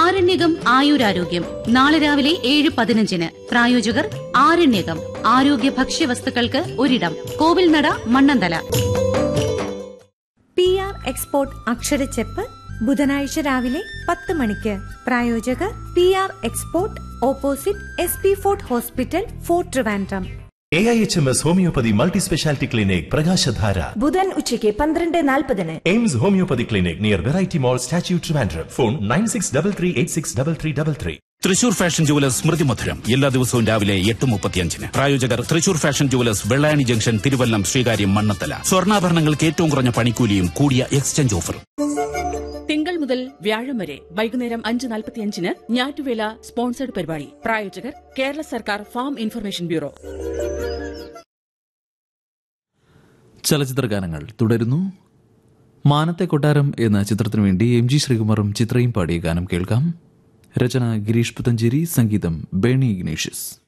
ആരണ്യകം ആയുരാരോഗ്യം നാളെ രാവിലെ ഏഴ് പതിനഞ്ചിന് പ്രായോജകർ ആരണ്യകം ആരോഗ്യ ഭക്ഷ്യവസ്തുക്കൾക്ക് ഒരിടം Kovilnada Mannanthala P R export Aksharacheppu ബുധനാഴ്ച രാവിലെ പത്ത് മണിക്ക് പ്രായോജകർ P R export opposite S P fort hospital fort Trivandrum A I H M S homoeopathy multi speciality clinic Prakashadhara ബുധൻ ഉച്ചയ്ക്ക് പന്ത്രണ്ട് നാൽപ്പതിന് AIMS homoeopathy clinic near variety mall statue Trivandrum phone nine six double three eight six double three double three Thrissur fashion jewellers Smruthi Madhuram എല്ലാ ദിവസവും രാവിലെ എട്ട് മുപ്പത്തിയഞ്ചിന് പ്രായോജകർ Thrissur fashion jewellers Vellayani junction Thiruvallam Sreekaryam Mannathala സ്വർണ്ണാഭരണങ്ങൾക്ക് ഏറ്റവും കുറഞ്ഞ പണിക്കൂലിയും കൂടിയ എക്സ്ചേഞ്ച് ഓഫറും തിങ്കൾ മുതൽ വ്യാഴം വരെ വൈകുന്നേരം അഞ്ച് നാൽപ്പത്തിയഞ്ചിന് ഞാറ്റുവേല സ്പോൺസേഡ് പരിപാടി പ്രായോജകർ കേരള സർക്കാർ ഫാം ഇൻഫർമേഷൻ ബ്യൂറോ ചലച്ചിത്ര ഗാനങ്ങൾ തുടരുന്നു മാനത്തെ കൊട്ടാരം എന്ന ചിത്രത്തിനു വേണ്ടി എം ജി ശ്രീകുമാറും ചിത്രയും പാടിയ ഗാനം കേൾക്കാം രചന ഗിരീഷ് പുത്തഞ്ചേരി സംഗീതം ബേണി ഇഗ്നേഷ്യസ്